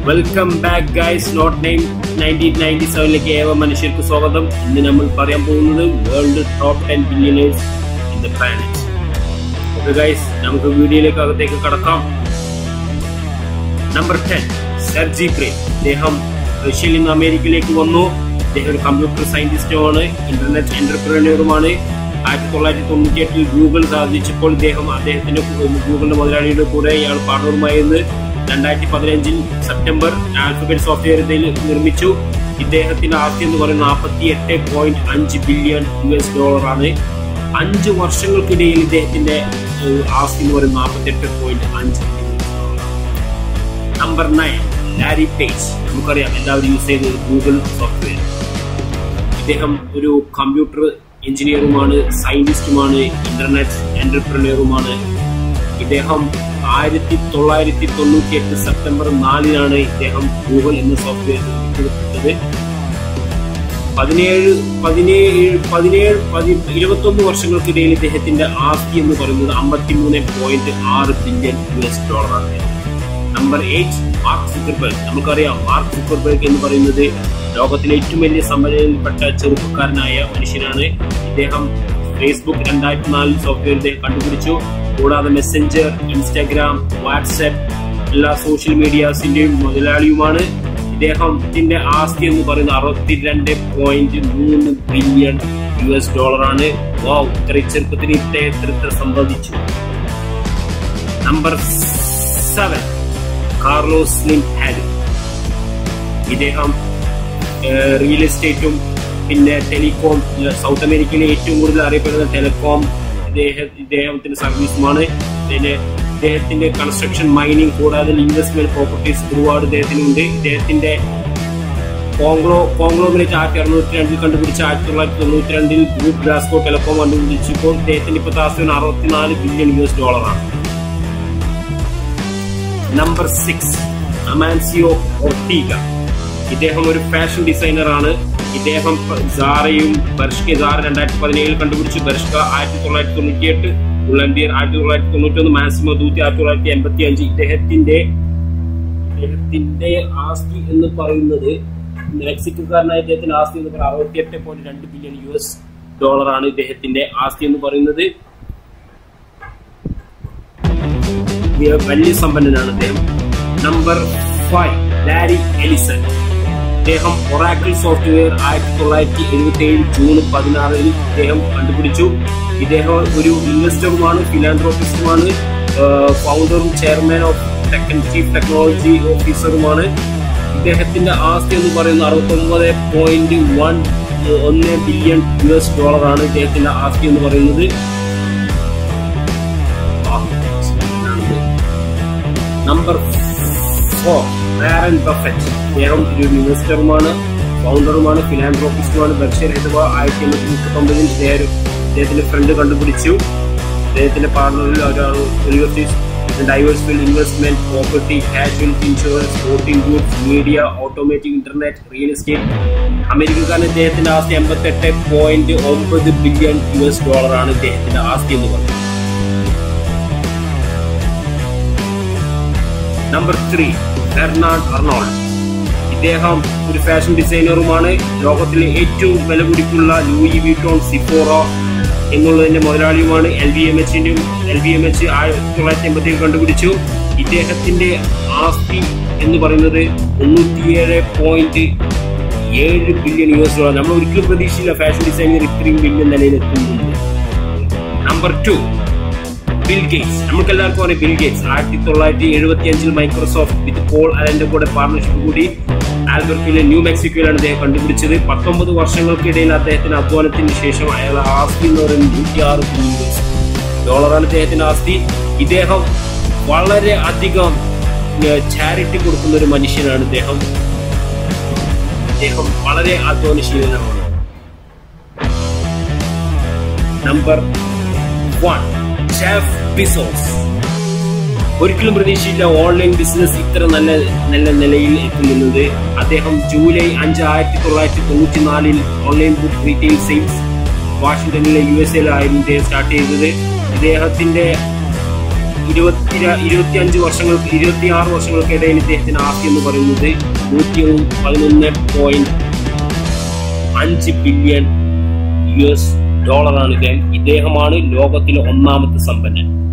welcome back guys note name nineteen ninety സെവനിലേക്ക് ഏവ മനുഷ്യർക്ക് സ്വാഗതം ഇന്ന് നമ്മൾ പറയാൻ പോകുന്നത് world top ten billionaires in the planet okay guys നമുക്ക് വീഡിയോയിലേക്ക് അകത്തേക്ക് കടക്കാം നമ്പർ ടെൻ സെർജി ബ്രേ അദ്ദേഹം റഷ്യയിൽ നിന്ന് അമേരിക്കയിലേക്ക് വന്നു അദ്ദേഹം ഒരു കമ്പ്യൂട്ടർ സയന്റിസ്റ്റുമാണ് ഇന്റർനെറ്റ് എന്റർപ്രണറുമാണ് ആയിരത്തി തൊള്ളായിരത്തി തൊണ്ണൂറ്റി എട്ടിൽ ഗൂഗിൾ സ്ഥാപിച്ചപ്പോൾ ഇദ്ദേഹം അദ്ദേഹത്തിന്റെ ഗൂഗിളിന്റെ മുതലാളിയുടെ കൂടെ ഇയാൾ പാർട്ണറുമായിരുന്നു രണ്ടായിരത്തി പതിനഞ്ചിൽ സെപ്റ്റംബർ ആൽഫബറ്റ് സോഫ്റ്റ്വെയർ ഇതിൽ നിർമ്മിച്ചു ഇദ്ദേഹത്തിന്റെ ആസ്തി എന്ന് പറയുന്നത് നാൽപ്പത്തി എട്ട് പോയിന്റ് അഞ്ച് ബില്യൺ യു എസ് ഡോളറാണ് അഞ്ച് വർഷങ്ങൾക്കിടയിൽ ഇദ്ദേഹത്തിന്റെ ഏഹ്, ആസ്തി എന്ന് പറയുന്നത് നാൽപ്പത്തി എട്ട് പോയിന്റ് അഞ്ച് നമ്പർ നയൻ ലാരി പേജ് നമുക്കറിയാം എല്ലാവരും യൂസ് ചെയ്യുന്നത് ഗൂഗിൾ സോഫ്റ്റ്വെയർ ഇദ്ദേഹം ഒരു കമ്പ്യൂട്ടർ എഞ്ചിനീയറുമാണ് സയന്റിസ്റ്റുമാണ് ഇന്റർനെറ്റ് എന്റർപ്രണറുമാണ് ഇദ്ദേഹം ആയിരത്തി തൊള്ളായിരത്തി തൊണ്ണൂറ്റി എട്ട് സെപ്റ്റംബർ നാലിനാണ് ഇദ്ദേഹം ഗൂഗിൾ എന്ന സോഫ്റ്റ്വെയർ വികസിപ്പിച്ചത് പതിനേഴ് പതിനേഴ് പതിനേഴ് പതി ഇരുപത്തൊന്ന് വർഷങ്ങൾക്കിടയിൽ ഇദ്ദേഹത്തിന്റെ ആസ്തി എന്ന് പറയുന്നത് അമ്പത്തിമൂന്ന് പോയിന്റ് ആറ് ബില്യൺ യു എസ് ഡോളറാണ് നമ്പർ എയ്റ്റ് മാർക്ക് സുക്കർബർഗ് നമുക്കറിയാം മാർക്ക് സുക്കർബർഗ് എന്ന് പറയുന്നത് ലോകത്തിലെ ഏറ്റവും വലിയ സമ്പന്നയിൽപ്പെട്ട ചെറുപ്പക്കാരനായ മനുഷ്യനാണ് ഇദ്ദേഹം ഫേസ്ബുക്ക് രണ്ടായിരത്തി നാലിൽ സോഫ്റ്റ്വെയർ ഇദ്ദേഹം കണ്ടുപിടിച്ചു കൂടാതെ മെസ്സഞ്ചർ ഇൻസ്റ്റാഗ്രാം വാട്സാപ്പ് എല്ലാ സോഷ്യൽ മീഡിയാസിന്റെയും മുതലാളിയുമാണ് ഇദ്ദേഹത്തിന്റെ ആസ്തി എന്ന് പറയുന്നത് അറുപത്തിരണ്ട് പോയിന്റ് മൂന്ന് ബില്യൺ യു എസ് ഡോളറാണ് വാവ് ഇത്ര ചെറുപ്പത്തിന് ഇദ്ദേഹത്തിന് ഇത്ര സമ്പാദിച്ചു നമ്പർ സെവൻ കാർലോസ് സ്ലിം ഹാരി ഇദ്ദേഹം റിയൽ എസ്റ്റേറ്റും പിന്നെ ടെലികോം സൗത്ത് അമേരിക്കയിലെ ഏറ്റവും കൂടുതൽ അറിയപ്പെടുന്ന ടെലികോം ഇദ്ദേഹ ഇദ്ദേഹത്തിന്റെ സർവീസുമാണ് പിന്നെ ഇദ്ദേഹത്തിന്റെ കൺസ്ട്രക്ഷൻ മൈനിങ് കൂടാതെ ഇൻവെസ്റ്റ്മെന്റ് പ്രോപ്പർട്ടീസ് ഒരുപാട് ഇദ്ദേഹത്തിനുണ്ട് ഇദ്ദേഹത്തിന്റെ കോൺഗ്രോ കോൺഗ്ലോമറേറ്റ് ആയിരത്തി അറുന്നൂറ്റി രണ്ടിൽ കണ്ടുപിടിച്ച ആയിരത്തി തൊള്ളായിരത്തി തൊണ്ണൂറ്റി രണ്ടിൽ ഗ്രൂപ്പ് ഗ്രാസ്കോ ടെലികോം കണ്ടുപിടിച്ചപ്പോൾ ഇദ്ദേഹത്തിന്റെ ഇപ്പോഴത്തെ ആസ്തി അറുപത്തിനാല് ബില്യൺ യു എസ് ഡോളറാണ് നമ്പർ സിക്സ് അമാൻസിയോ ഒർട്ടീഗ ഇദ്ദേഹം ഒരു ഫാഷൻ ഡിസൈനർ ആണ് ഇദ്ദേഹം സാറയും ബർഷ്ക സാറ രണ്ടായിരത്തി പതിനേഴിൽ കണ്ടുപിടിച്ചു ബർഷ്ക ആയിരത്തി തൊള്ളായിരത്തി തൊണ്ണൂറ്റി എട്ട് ഉള്ളംബിയർ ആയിരത്തി തൊള്ളായിരത്തി തൊണ്ണൂറ്റി ഒന്ന് മാക്സിമോ ദൂത്തി ആയിരത്തി തൊള്ളായിരത്തി എൺപത്തി അഞ്ച് ഇദ്ദേഹത്തിന്റെ ഇദ്ദേഹത്തിന്റെ ആസ്തി എന്ന് പറയുന്നത് മെക്സിക്കോക്കാരനായ ഇദ്ദേഹത്തിന്റെ ആസ്തി എന്ന് പറയുന്നത് അറുപത്തിയെട്ട് പോയിന്റ് രണ്ട് ബില്യൺ യു എസ് ഡോളറാണ് ഇദ്ദേഹത്തിന്റെ ആസ്തി എന്ന് പറയുന്നത് വ- വലിയ സമ്പന്നനാണ് അദ്ദേഹം നമ്പർ ഫൈവ് ലാരി എലിസൺ അദ്ദേഹം ഒറാക്കിൾ സോഫ്റ്റ്വെയർ ആയിരത്തി തൊള്ളായിരത്തി എഴുപത്തി ഏഴ് ജൂൺ പതിനാറിൽ ഇദ്ദേഹം കണ്ടുപിടിച്ചു ഇദ്ദേഹം ഒരു ഇൻവെസ്റ്ററുമാണ് ഫിലാൻഡ്രോപ്പിസ്റ്റുമാണ് ഫൗണ്ടറും ചെയർമാൻ ഓഫ് ടെക്ൻ ചീഫ് ടെക്നോളജി ഓഫീസറുമാണ് ഇദ്ദേഹത്തിന്റെ ആസ്തി എന്ന് പറയുന്നത് അറുപത്തി ഒമ്പത് പോയിന്റ് വൺ ഒന്ന് ബില്യൺ യു എസ് ഡോളറാണ് ഇദ്ദേഹത്തിന്റെ ആസ്തി എന്ന് പറയുന്നത് നമ്പർ ഫോർ വാരൻ ബഫറ്റ് അദ്ദേഹം ഒരു ഇൻവെസ്റ്ററുമാണ് ഫൗണ്ടറുമാണ് ഫിലാൻഡ്രോപ്പിസ്റ്റുമാണ് ബർഷർ ഹെഡ്വ ആയിരത്തി എണ്ണൂറ്റി മുപ്പത്തി ഒമ്പതിൽ ഇദ്ദേഹം ഇദ്ദേഹത്തിന്റെ ഫ്രണ്ട് കണ്ടുപിടിച്ചു ഇദ്ദേഹത്തിന്റെ പാർട്ണറിൽ ഒരാൾ universities diversified investment property casualty insurance sporting goods media automatic internet real estate അമേരിക്കക്കാരൻ ഇദ്ദേഹത്തിന്റെ ആസ്തി എൺപത്തെട്ട് പോയിന്റ് ഒമ്പത് ബില്യൺ യു എസ് ഡോളറാണ് ഇദ്ദേഹത്തിന്റെ ആസ്തി എന്ന് പറയുന്നത് നമ്പർ ത്രീ ബെർണാഡ് അർണോൾഡ് ഇദ്ദേഹം ഒരു ഫാഷൻ ഡിസൈനറുമാണ് ലോകത്തിലെ ഏറ്റവും വില പിടിപ്പുള്ള ലൂയി വിറ്റോൺ സിഫോറ എന്നുള്ളതിന്റെ മുതലാളിയുമാണ് എൽ വി എം എച്ചിന്റെയും എൽ വി എം എച്ച് ആയിരത്തി തൊള്ളായിരത്തി എൺപത്തി കണ്ടുപിടിച്ചു ഇദ്ദേഹത്തിന്റെ ആസ്തി എന്ന് പറയുന്നത് തൊണ്ണൂറ്റിയേഴ് പോയിന്റ് ഏഴ് ബില്യൺ യു എസ് ഡോളർ നമ്മൾ ഒരിക്കലും പ്രതീക്ഷയില്ല ഫാഷൻ ഡിസൈനർ ഇത്രയും ബില്യൺ നിലയിൽ എത്തുന്നുണ്ട് നമ്പർ ടു ബിൽ ഗേറ്റ്സ് നമുക്ക് എല്ലാവർക്കും അറിയാം ബിൽ ഗേറ്റ്സ് ആയിരത്തി തൊള്ളായിരത്തി എഴുപത്തി അഞ്ചിൽ മൈക്രോസോഫ്റ്റ് വിത്ത് പോൾ അലന്റെ കൂടെ പാർട്ണർഷിപ്പ് കൂടി ആൽബർട്ടിലെ ന്യൂ മെക്സിക്കോയിലാണ് അദ്ദേഹം കണ്ടുപിടിച്ചത് പത്തൊമ്പത് വർഷങ്ങൾക്കിടയിൽ അദ്ദേഹത്തിന്റെ അധ്വാനത്തിന് ശേഷം അയാൾ ആസ്തി എന്ന് പറയുന്നത് നൂറ്റി ആറ് ബില്യൺ ഡോളറാണ് ഇദ്ദേഹത്തിന്റെ ആസ്തി ഇദ്ദേഹം വളരെ അധികം ചാരിറ്റി കൊടുക്കുന്ന ഒരു മനുഷ്യനാണ് ഇദ്ദേഹം ഇദ്ദേഹം വളരെ അധ്വാനശീലനാണ് നമ്പർ വൺ ഷെഫ് ബിസോസ് ഒരിക്കലും പ്രതീക്ഷയില്ല ഓൺലൈൻ ബിസിനസ് ഇത്ര നല്ല നല്ല നിലയിൽ എത്തുന്നത് അദ്ദേഹം ജൂലൈ അഞ്ച് ആയിരത്തി തൊള്ളായിരത്തി തൊണ്ണൂറ്റി നാലിൽ ഓൺലൈൻ ബുക്ക് റീറ്റെയിൽ സെയിൽസ് വാഷിംഗ്ടണിലെ യു എസ് എയിലായിരുന്നു ഇദ്ദേഹം സ്റ്റാർട്ട് ചെയ്തത് ഇദ്ദേഹത്തിന്റെ ഇരുപത്തി ഇരുപത്തി അഞ്ച് വർഷങ്ങൾക്ക് ഇരുപത്തി ആറ് വർഷങ്ങൾക്കിടയിൽ ഇദ്ദേഹത്തിന്റെ ആസ്തി എന്ന് പറയുന്നത് നൂറ്റി പതിനൊന്ന് പോയിന്റ് അഞ്ച് ബില്യൺ യു എസ് ഡോളറാണ് ഇദ്ദേഹം ഇദ്ദേഹമാണ് ലോകത്തിലെ ഒന്നാമത്തെ സമ്പന്നൻ